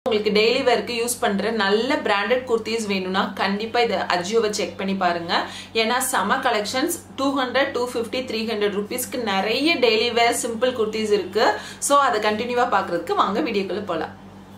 உங்களுக்கு daily வேர்க்கு use பண்ற நல்ல பிராண்டட் குர்த்திஸ் வேணும்னா கண்டிப்பா இதை அஜியோவை செக் பண்ணி பாருங்க ஏன்னா சம collections two hundred two fifty three hundred ருபீஸ்க்கு நிறைய டெய்லி வேர் சிம்பிள் குர்த்திஸ் இருக்கு ஸோ அதை கண்டினியூவா பாக்குறதுக்கு வாங்க வீடியோக்குள்ள போலாம்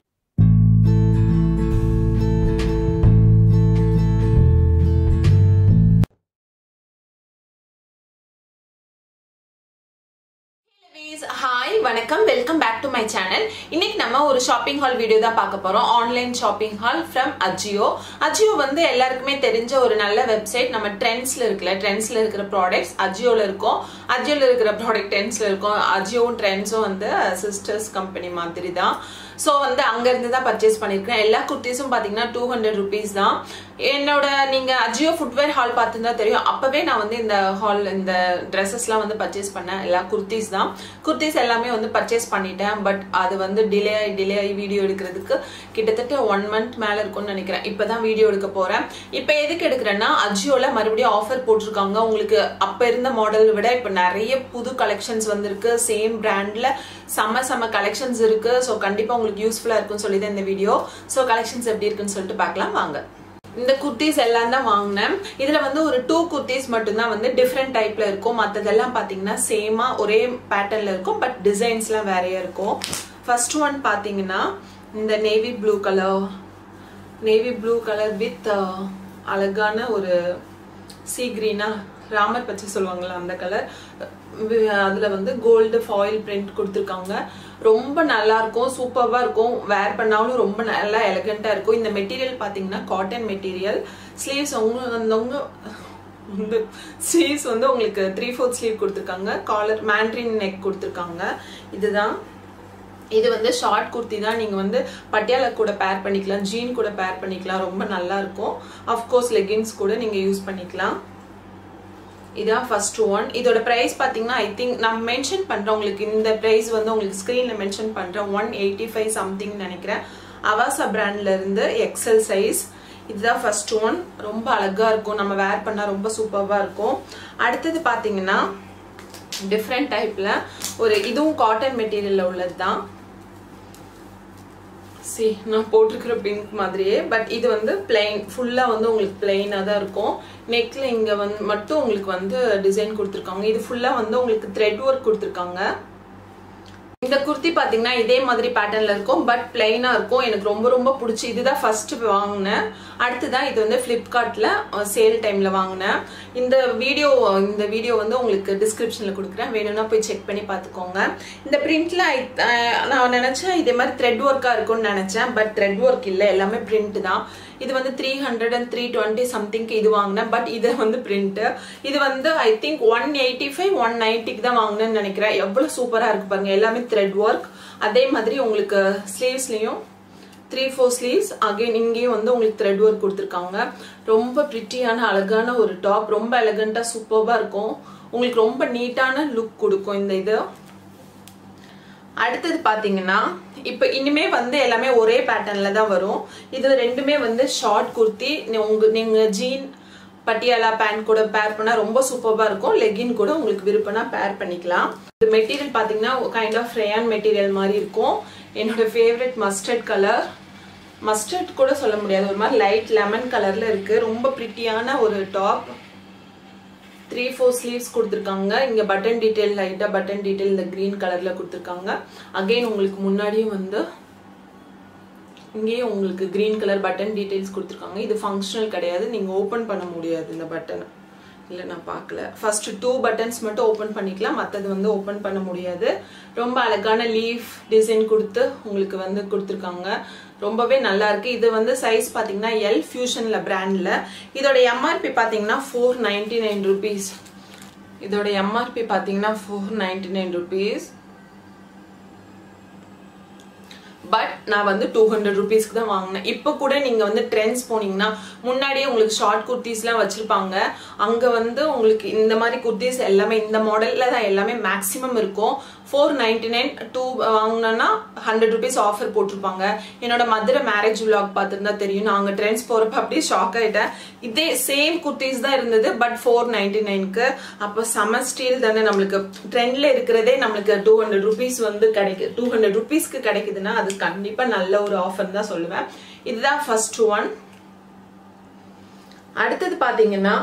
ஹாய் வணக்கம் welcome back to my channel இன்னைக்கு நம்ம ஒரு ஷாப்பிங் ஹால் வீடியோ தான் பார்க்க போறோம் online shopping haul from Ajio Ajio வந்து எல்லாருக்குமே தெரிஞ்ச ஒரு நல்ல வெப்சைட் நம்ம ட்ரெண்ட்ஸ்ல இருக்குல்ல ட்ரெண்ட்ஸ்ல இருக்கிற ப்ராடக்ட்ஸ் அஜியோல இருக்கும் அஜியோல இருக்கிற ப்ராடக்ட் ட்ரெண்ட்ஸ்ல இருக்கும் அஜியோவும் ட்ரெண்ட்ஸும் வந்து சிஸ்டர்ஸ் கம்பெனி மாதிரி தான் ஸோ வந்து அங்கேருந்து தான் பர்ச்சேஸ் பண்ணியிருக்கேன் எல்லா குர்த்திஸும் பார்த்தீங்கன்னா டூ ஹண்ட்ரட் ருபீஸ் தான் என்னோட நீங்கள் அஜியோ ஃபுட்வேர் ஹால் பார்த்துருந்தா தெரியும் அப்போவே நான் வந்து இந்த ஹால் இந்த ட்ரெஸ்ஸஸ்லாம் வந்து பர்ச்சேஸ் பண்ணேன் எல்லா குர்த்திஸ் தான் குர்த்திஸ் எல்லாமே வந்து பர்ச்சேஸ் பண்ணிட்டேன் பட் அது வந்து டிலே ஆகி டிலே ஆகி வீடியோ எடுக்கிறதுக்கு கிட்டத்தட்ட ஒன் மந்த் மேலே இருக்கும்னு நினைக்கிறேன் இப்போ தான் வீடியோ எடுக்க போகிறேன் இப்போ எதுக்கு எடுக்கிறேன்னா அஜியோவில் மறுபடியும் ஆஃபர் போட்டிருக்காங்க உங்களுக்கு அப்போ இருந்த மாடல் விட இப்போ நிறைய புது கலெக்ஷன்ஸ் வந்திருக்கு சேம் பிராண்டில் செம்ம செம்ம கலெக்ஷன்ஸ் இருக்கு ஸோ கண்டிப்பாக உங்களுக்கு யூஸ்ஃபுல்லாக இருக்கும்னு சொல்லி தான் இந்த வீடியோ ஸோ கலெக்ஷன்ஸ் எப்படி இருக்குன்னு சொல்லிட்டு பார்க்கலாம் வாங்க இந்த குர்த்திஸ் எல்லாம் தான் வாங்கினேன் இதுல வந்து ஒரு டூ குர்த்திஸ் மட்டும்தான் வந்து டிஃப்ரெண்ட் டைப்ல இருக்கும் மற்றதெல்லாம் பாத்தீங்கன்னா சேமா ஒரே பேட்டர்ன்ல இருக்கும் பட் டிசைன்ஸ்லாம் வேறையா இருக்கும் ஃபர்ஸ்ட் ஒன் பாத்தீங்கன்னா இந்த navy blue colour navy blue colour with அழகான ஒரு சீ கிரீனா ராமர் பச்சை சொல்லுவாங்கல்ல அந்த கலர் அதுல வந்து கோல்டு ஃபாயில் பிரிண்ட் கொடுத்துருக்காங்க ரொம்ப நல்லா இருக்கும் சூப்பர்வா இருக்கும் வேர் பண்ணாலும் ரொம்ப நல்லா எலகண்டா இருக்கும் இந்த மெட்டீரியல் பாத்தீங்கன்னா காட்டன் மெட்டீரியல் ஸ்லீவ்ஸ் உங்க வந்து ஸ்லீவ்ஸ் வந்து உங்களுக்கு த்ரீ ஃபோர்த் ஸ்லீவ் கொடுத்துருக்காங்க காலர் மேண்ட்ரின் நெக் கொடுத்துருக்காங்க இதுதான் இது வந்து ஷார்ட் குர்த்தி தான் நீங்க வந்து பட்டியாலா கூட பேர் பண்ணிக்கலாம் ஜீன் கூட பேர் பண்ணிக்கலாம் ரொம்ப நல்லா இருக்கும் அஃப்கோர்ஸ் லெகின்ஸ் கூட நீங்க யூஸ் பண்ணிக்கலாம் இதான் ஃபர்ஸ்ட் ஒன் இதோட ப்ரைஸ் பார்த்தீங்கன்னா ஐ திங்க் நான் மென்ஷன் பண்ணுறேன் உங்களுக்கு இந்த ப்ரைஸ் வந்து உங்களுக்கு ஸ்க்ரீனில் மென்ஷன் பண்ணுறேன் ஒன் எயிட்டி ஃபைவ் சம்திங் நினைக்கிறேன் அவாசா பிராண்ட்ல இருந்து எக்ஸல் சைஸ் இதுதான் ஃபர்ஸ்ட் ஒன் ரொம்ப அழகா இருக்கும் நம்ம வேர் பண்ணால் ரொம்ப சூப்பராக இருக்கும் அடுத்தது பார்த்தீங்கன்னா டிஃப்ரெண்ட் டைப்பில் ஒரு இதுவும் காட்டன் மெட்டீரியலில் உள்ளது தான் சி நான் போட்டிருக்கிற பிங்க் மாதிரியே பட் இது வந்து பிளெயின் ஃபுல்லாக வந்து உங்களுக்கு பிளெயினாக தான் இருக்கும் நெக்கில் இங்கே வந்து மட்டும் உங்களுக்கு வந்து டிசைன் கொடுத்துருக்காங்க இது ஃபுல்லாக வந்து உங்களுக்கு த்ரெட் ஒர்க் கொடுத்துருக்காங்க இந்த குர்த்தி பாத்தீங்கன்னா இதே மாதிரி பேட்டர்ன்ல இருக்கும் பட் பிளைனா இருக்கும் எனக்கு ரொம்ப ரொம்ப பிடிச்சி இதுதான் ஃபர்ஸ்ட் வாங்கினேன் அடுத்துதான் இது வந்து பிளிப்கார்ட்ல சேல் டைம்ல வாங்கினேன் இந்த வீடியோ இந்த வீடியோ வந்து உங்களுக்கு டிஸ்கிரிப்ஷன்ல கொடுக்குறேன் வேணும்னா போய் செக் பண்ணி பார்த்துக்கோங்க இந்த பிரிண்ட்ல நான் நினைச்சேன் இதே மாதிரி த்ரெட் ஒர்க்கா இருக்கும்னு நினைச்சேன் பட் த்ரெட் ஒர்க் இல்லை எல்லாமே பிரிண்ட் தான் இது வந்து three hundred and three twenty சம்திங்க்கு இது வாங்கினேன் பட் இது வந்து பிரிண்ட் இது வந்து I think one eighty five one நைன்ட்டிக்கு தான் வாங்கினேன்னு நினைக்கிறேன் எவ்வளவு சூப்பரா இருக்கு பாருங்க எல்லாமே த்ரெட் ஒர்க் அதே மாதிரி உங்களுக்கு ஸ்லீவ்ஸ்லயும் த்ரீ ஃபோர் ஸ்லீவ்ஸ் அகைன் இங்கேயும் வந்து உங்களுக்கு த்ரெட் ஒர்க் கொடுத்துருக்காங்க ரொம்ப ப்ரிட்டியான அழகான ஒரு டாப் ரொம்ப எலகண்டா சூப்பர்வா இருக்கும் உங்களுக்கு ரொம்ப நீட்டான லுக் கொடுக்கும் இந்த இது அடுத்தது பாத்தீங்கன்னா இப்ப இனிமே வந்து எல்லாமே ஒரே பேட்டர்ன்ல தான் வரும் இது ரெண்டுமே வந்து ஷார்ட் குர்த்தி உங்க நீங்க ஜீன் பட்டியாலா பேண்ட் கூட பேர் பண்ணா ரொம்ப சூப்பர்வா இருக்கும் லெகின் கூட உங்களுக்கு விருப்பம்னா பேர் பண்ணிக்கலாம் இந்த மெட்டீரியல் பாத்தீங்கன்னா கைண்ட் ஆஃப் ரேயான் மெட்டீரியல் மாதிரி இருக்கும் என்னோட ஃபேவரட் மஸ்டர்ட் கலர் மஸ்டர்ட் கூட சொல்ல முடியாது ஒரு மாதிரி லைட் லெமன் கலர்ல இருக்கு ரொம்ப ப்ரிட்டியான ஒரு டாப் த்ரீ ஃபோர் ஸ்லீவ்ஸ் கொடுத்துருக்காங்க இங்கே பட்டன் டீட்டெயில் லைட்டாக பட்டன் டீட்டெயில் இந்த க்ரீன் கலரில் கொடுத்துருக்காங்க அகெயின் உங்களுக்கு முன்னாடியும் வந்து இங்கேயும் உங்களுக்கு க்ரீன் கலர் பட்டன் டீட்டெயில்ஸ் கொடுத்துருக்காங்க இது ஃபங்க்ஷனல் கிடையாது நீங்கள் ஓப்பன் பண்ண முடியாது இந்த பட்டனை இல்லை நான் பார்க்கல ஃபர்ஸ்ட் டூ பட்டன்ஸ் மட்டும் ஓப்பன் பண்ணிக்கலாம் மற்றது வந்து ஓப்பன் பண்ண முடியாது ரொம்ப அழகான லீஃப் டிசைன் கொடுத்து உங்களுக்கு வந்து கொடுத்துருக்காங்க ரொம்பவே நல்லா இருக்கு இது வந்து சைஸ் பார்த்தீங்கன்னா எல் ஃபியூஷன்ல பிராண்ட்ல இதோட எம்ஆர்பி பார்த்தீங்கன்னா ஃபோர் நைன்டி நைன் ருபீஸ் இதோட எம்ஆர்பி பார்த்தீங்கன்னா four ninety nine rupees but நான் வந்து டூ ஹண்ட்ரட் ருபீஸ்க்கு தான் வாங்கினேன் இப்போ கூட நீங்கள் வந்து ட்ரெண்ட்ஸ் போனீங்கன்னா முன்னாடியே உங்களுக்கு ஷார்ட் குர்த்திஸ்லாம் வச்சுருப்பாங்க அங்கே வந்து உங்களுக்கு இந்த மாதிரி குர்த்திஸ் எல்லாமே இந்த மாடலில் தான் எல்லாமே மேக்ஸிமம் இருக்கும் ஃபோர் நைன்டி நைன் டூ வாங்கினோன்னா ஹண்ட்ரட் ருபீஸ் ஆஃபர் போட்டிருப்பாங்க என்னோட மதுரை மேரேஜ் விலாக் பார்த்துருந்தா தெரியும் நான் அங்கே ட்ரெண்ட்ஸ் போகிறப்ப அப்படியே ஷாக் ஆகிட்டேன் இதே சேம் குர்த்திஸ் தான் இருந்தது பட் ஃபோர் நைன்டி நைனுக்கு அப்போ சம ஸ்டீல் தானே நம்மளுக்கு ட்ரெண்டில் இருக்கிறதே நம்மளுக்கு டூ ஹண்ட்ரட் ருபீஸ் வந்து கிடைக்குது டூ ஹண்ட்ரட் ருபீஸ்க்கு கிடைக்குதுன்னா அது அது கண்டிப்பா நல்ல ஒரு ஆஃபர் தான் சொல்லுவேன் இதுதான் ஃபர்ஸ்ட் ஒன் அடுத்தது பாத்தீங்கன்னா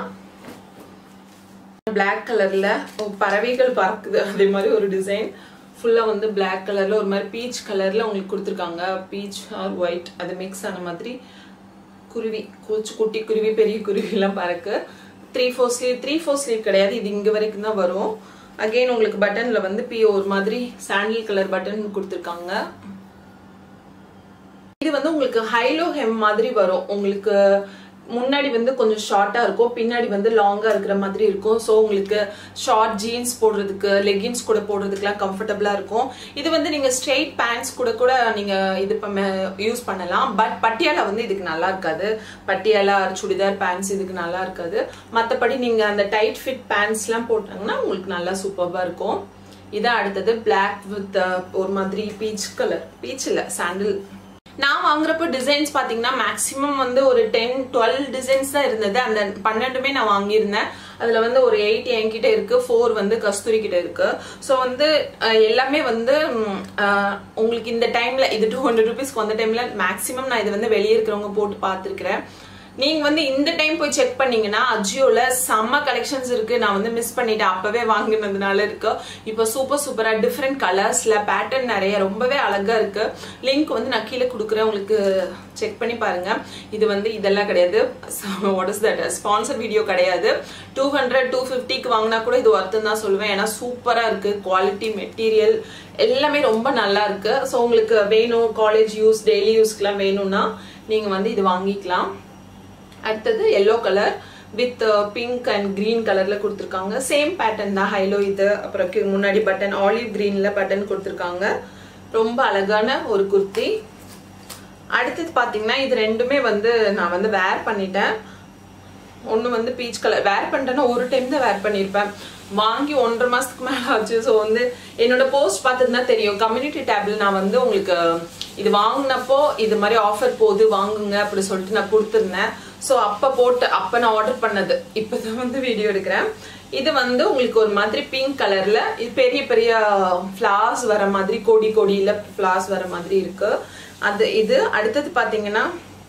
பிளாக் கலர்ல பறவைகள் பறக்குது அதே மாதிரி ஒரு டிசைன் ஃபுல்லா வந்து பிளாக் கலர்ல ஒரு மாதிரி பீச் கலர்ல உங்களுக்கு கொடுத்துருக்காங்க பீச் ஆர் ஒயிட் அது மிக்ஸ் ஆன மாதிரி குருவி கூச்சு குட்டி குருவி பெரிய குருவி எல்லாம் பறக்கு three four sleeve three four sleeve கிடையாது இது இங்க வரைக்கும் தான் வரும் அகைன் உங்களுக்கு பட்டன்ல வந்து பி ஒரு மாதிரி சாண்டில் கலர் பட்டன் கொடுத்துருக்காங்க இது வந்து உங்களுக்கு ஹைலோ ஹெம் மாதிரி வரும் உங்களுக்கு முன்னாடி வந்து கொஞ்சம் ஷார்ட்டா இருக்கும் பின்னாடி வந்து லாங்கா இருக்கிற மாதிரி இருக்கும் ஸோ உங்களுக்கு ஷார்ட் ஜீன்ஸ் போடுறதுக்கு லெகின்ஸ் கூட போடுறதுக்குலாம் கம்ஃபர்டபுளா இருக்கும் இது வந்து நீங்க ஸ்ட்ரெயிட் பேண்ட்ஸ் கூட கூட நீங்க இது யூஸ் பண்ணலாம் பட் பட்டியாலா வந்து இதுக்கு நல்லா இருக்காது பட்டியாலா சுடிதார் பேண்ட்ஸ் இதுக்கு நல்லா இருக்காது மற்றபடி நீங்க அந்த டைட் ஃபிட் பேண்ட்ஸ் எல்லாம் போட்டாங்கன்னா உங்களுக்கு நல்லா சூப்பர்பா இருக்கும் இதான் அடுத்தது பிளாக் வித் ஒரு மாதிரி பீச் கலர் பீச் இல்ல சாண்டில் நான் வாங்குறப்ப டிசைன்ஸ் பாத்தீங்கன்னா மேக்ஸிமம் வந்து ஒரு டென் டுவெல் டிசைன்ஸ் தான் இருந்தது அந்த பன்னெண்டுமே நான் வாங்கியிருந்தேன் அதுல வந்து ஒரு எயிட் என்கிட்ட இருக்கு ஃபோர் வந்து கஸ்தூரி கிட்ட இருக்கு ஸோ வந்து அஹ், எல்லாமே வந்து ம், அஹ், உங்களுக்கு இந்த டைம்ல இது டூ ஹண்ட்ரட் ருபீஸ்க்கு வந்த டைம்ல மேக்ஸிமம் நான் இது வந்து வெளியே இருக்கிறவங்க போட்டு பார்த்துருக்கிறேன் நீங்க வந்து இந்த டைம் போய் செக் பண்ணீங்கன்னா அஜியோல செம்ம கலெக்ஷன்ஸ் இருக்கு நான் வந்து மிஸ் பண்ணிட்டேன் அப்பவே வாங்கினதுனால இருக்கு இப்போ சூப்பர் சூப்பரா டிஃப்ரெண்ட் கலர்ஸ்ல பேட்டர்ன் நிறைய ரொம்பவே அழகா இருக்கு லிங்க் வந்து நான் கீழே கொடுக்குறேன் உங்களுக்கு செக் பண்ணி பாருங்க இது வந்து இதெல்லாம் கிடையாது what is that sponsor video கிடையாது டூ ஹண்ட்ரட் டூ ஃபிஃப்டிக்கு வாங்கினா கூட இது ஒர்த்துன்னு தான் சொல்லுவேன் ஏன்னா சூப்பரா இருக்கு குவாலிட்டி மெட்டீரியல் எல்லாமே ரொம்ப நல்லா இருக்கு ஸோ உங்களுக்கு வேணும் காலேஜ் யூஸ் டெய்லி யூஸ்க்குலாம் வேணும்னா நீங்க வந்து இது வாங்கிக்கலாம் அடுத்தது yellow colour with pink and green கலர்ல கொடுத்துருக்காங்க சேம் பேட்டர்ன் தான் ஹைலோ இது அப்புறம் கி- முன்னாடி பட்டன் ஆலிவ் கிரீன்ல பட்டன் கொடுத்துருக்காங்க ரொம்ப அழகான ஒரு குர்த்தி அடுத்தது பாத்தீங்கன்னா இது ரெண்டுமே வந்து நான் வந்து வேர் பண்ணிட்டேன் ஒன்று வந்து பீச் கலர் வேர் பண்ணிட்டேன்னா ஒரு டைம் தான் வேர் பண்ணியிருப்பேன் வாங்கி ஒன்றரை மாசத்துக்கு மேல ஆச்சு ஸோ வந்து என்னோட போஸ்ட் பார்த்ததுன்னா தெரியும் கம்யூனிட்டி டேப்ல நான் வந்து உங்களுக்கு இது வாங்கினப்போ இது மாதிரி ஆஃபர் போகுது வாங்குங்க அப்படி சொல்லிட்டு நான் கொடுத்துருந்தேன் ஸோ அப்போ போட்டு அப்போ நான் ஆர்டர் பண்ணது இப்போதான் வந்து வீடியோ எடுக்கிறேன் இது வந்து உங்களுக்கு ஒரு மாதிரி பிங்க் கலர்ல இது பெரிய பெரிய ஃபிளார்ஸ் வர மாதிரி கொடி கொடியில ஃபிளார்ஸ் வர மாதிரி இருக்கு அது இது அடுத்தது பாத்தீங்கன்னா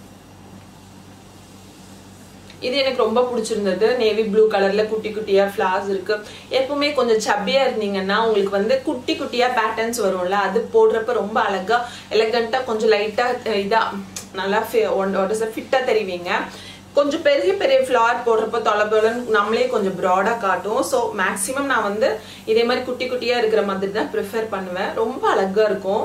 இது எனக்கு ரொம்ப பிடிச்சிருந்தது நேவி ப்ளூ கலர்ல குட்டி குட்டியா ஃபிளார்ஸ் இருக்கு எப்பவுமே கொஞ்சம் சப்பியா இருந்தீங்கன்னா உங்களுக்கு வந்து குட்டி குட்டியா பேட்டர்ன்ஸ் வரும்ல அது போடுறப்ப ரொம்ப அழகா எலகண்டா கொஞ்சம் லைட்டா இதா நல்லா ஃபிட்டா தெரிவிங்க கொஞ்சம் பெரிய பெரிய ஃப்ளார் போடுறப்ப தொலைபலன்னு நம்மளே கொஞ்சம் ப்ராடா காட்டும் ஸோ மேக்ஸிமம் நான் வந்து இதே மாதிரி குட்டி குட்டியா இருக்கிற மாதிரி தான் ப்ரிஃபர் பண்ணுவேன் ரொம்ப அழகா இருக்கும்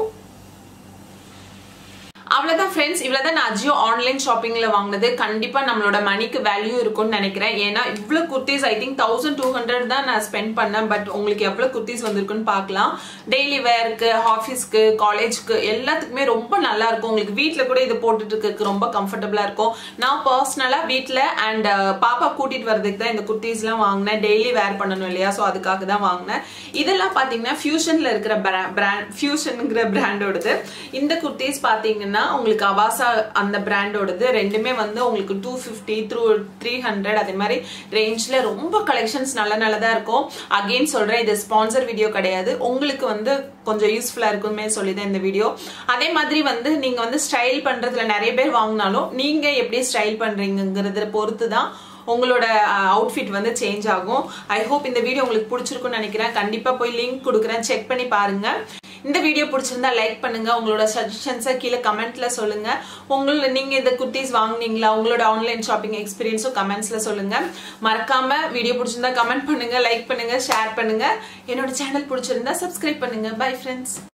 அவ்வளவுதான் ஃப்ரெண்ட்ஸ் இவ்வளவுதான் நான் அஜியோ ஆன்லைன் ஷாப்பிங்ல வாங்கினது கண்டிப்பா நம்மளோட மணிக்கு வேல்யூ இருக்கும்னு நினைக்கிறேன் ஏன்னா இவ்வளவு kurtis I think thousand two hundred தான் நான் ஸ்பெண்ட் பண்ணேன் பட் உங்களுக்கு எவ்வளவு குர்த்திஸ் வந்திருக்குன்னு பார்க்கலாம் டெய்லி வேருக்கு ஆஃபீஸ்க்கு காலேஜ்க்கு எல்லாத்துக்குமே ரொம்ப நல்லா இருக்கும் உங்களுக்கு வீட்ல கூட இது போட்டுட்டு இருக்கிறதுக்கு ரொம்ப கம்ஃபர்டபுளா இருக்கும் நான் பர்சனலா வீட்ல அண்ட் பாப்பா கூட்டிட்டு வர்றதுக்கு தான் இந்த குர்த்திஸ் எல்லாம் வாங்கினேன் டெய்லி வேர் பண்ணணும் இல்லையா ஸோ அதுக்காக தான் வாங்கினேன் இதெல்லாம் பாத்தீங்கன்னா ஃபியூஷன்ல இருக்கிற பிராண்ட் ஃபியூஷனுங்கிற பிராண்டோடது இந்த குர்த்திஸ் பாத்தீங்கன்னா உங்களுக்கு அவாசா அந்த பிராண்டோடது ரெண்டுமே வந்து உங்களுக்கு two fifty through three hundred அதே மாதிரி ரேஞ்ச்ல ரொம்ப கலெக்ஷன்ஸ் நல்ல நல்லதா இருக்கும் அகெயின் சொல்றேன் இது ஸ்பான்சர் வீடியோ கிடையாது உங்களுக்கு வந்து கொஞ்சம் யூஸ்ஃபுல்லா இருக்குமே சொல்லிதான் இந்த வீடியோ அதே மாதிரி வந்து நீங்க வந்து ஸ்டைல் பண்றதுல நிறைய பேர் வாங்கினாலும் நீங்க எப்படி ஸ்டைல் பண்றீங்கிறத பொறுத்து தான் உங்களோட அவுட்ஃபிட் வந்து சேஞ்ச் ஆகும் ஐ ஹோப் இந்த வீடியோ உங்களுக்கு பிடிச்சிருக்கும்னு நினைக்கிறேன் கண்டிப்பா போய் லிங்க் கொடுக்குறேன் செக் பண்ணி பாருங்க இந்த வீடியோ பிடிச்சிருந்தா லைக் பண்ணுங்க உங்களோட சஜஷன்ஸை கீழே கமெண்ட்ல சொல்லுங்க உங்கள நீங்க இந்த குர்த்திஸ் வாங்குனீங்களா உங்களோட ஆன்லைன் ஷாப்பிங் எக்ஸ்பீரியன்ஸும் கமெண்ட்ஸ்ல சொல்லுங்க மறக்காம வீடியோ பிடிச்சிருந்தா கமெண்ட் பண்ணுங்க லைக் பண்ணுங்க ஷேர் பண்ணுங்க என்னோட சேனல் பிடிச்சிருந்தா சப்ஸ்கிரைப் பண்ணுங்க பை ஃப்ரெண்ட்ஸ்